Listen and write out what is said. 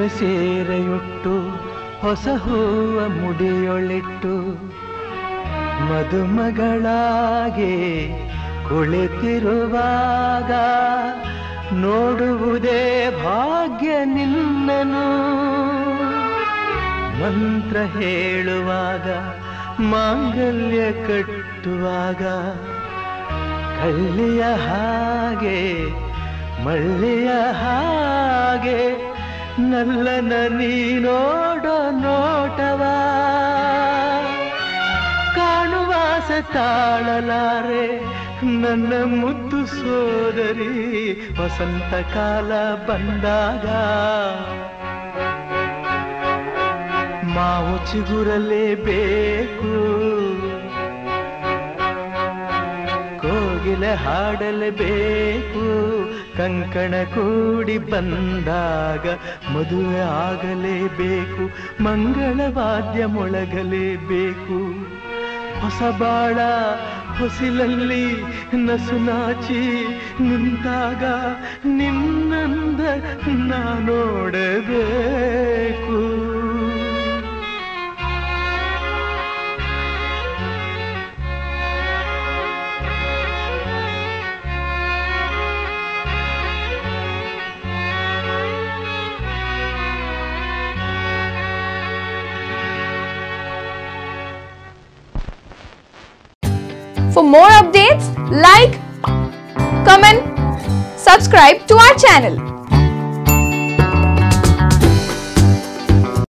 ಸೀರೆಯುಟ್ಟು ಹೊಸ ಹೂವ ಮುಡಿಯೊಳಿಟ್ಟು ಮದುಮಗಳಾಗೆ ಕುಳಿತಿರುವಾಗ ನೋಡುವುದೇ ಭಾಗ್ಯ ನಿನ್ನನು ಮಂತ್ರ ಹೇಳುವಾಗ ಮಾಂಗಲ್ಯ ಕಟ್ಟುವಾಗ ಕಳ್ಳಿಯ ಹಾಗೆ ಮಳ್ಳಿಯ ಹಾಗೆ ನಲ್ಲನ ನೀನೋಡೋ ನೋಟವ ಕಾಣುವಾಸ ತಾಳಲಾರೆ ನನ್ನ ಮುದ್ದು ಸೋದರಿ ವಸಂತ ಕಾಲ ಬಂದಾಗ ಮಾವು ಚಿಗುರಲೇಬೇಕು ಕೋಗಿಲೆ ಹಾಡಲೇಬೇಕು ಕಂಕಣ ಕೂಡಿ ಬಂದಾಗ ಮದುವೆ ಆಗಲೇಬೇಕು ಮಂಗಳವಾದ್ಯ ಮೊಳಗಲೇಬೇಕು ಹೊಸ ಬಾಳ ಹೊಸಿಲಲ್ಲಿ ನಸು ನಾಚಿ ನಿಂತಾಗ ನಿನ್ನಂದ ನಾ ನೋಡಬೇಕು For more updates, like, comment, subscribe to our channel.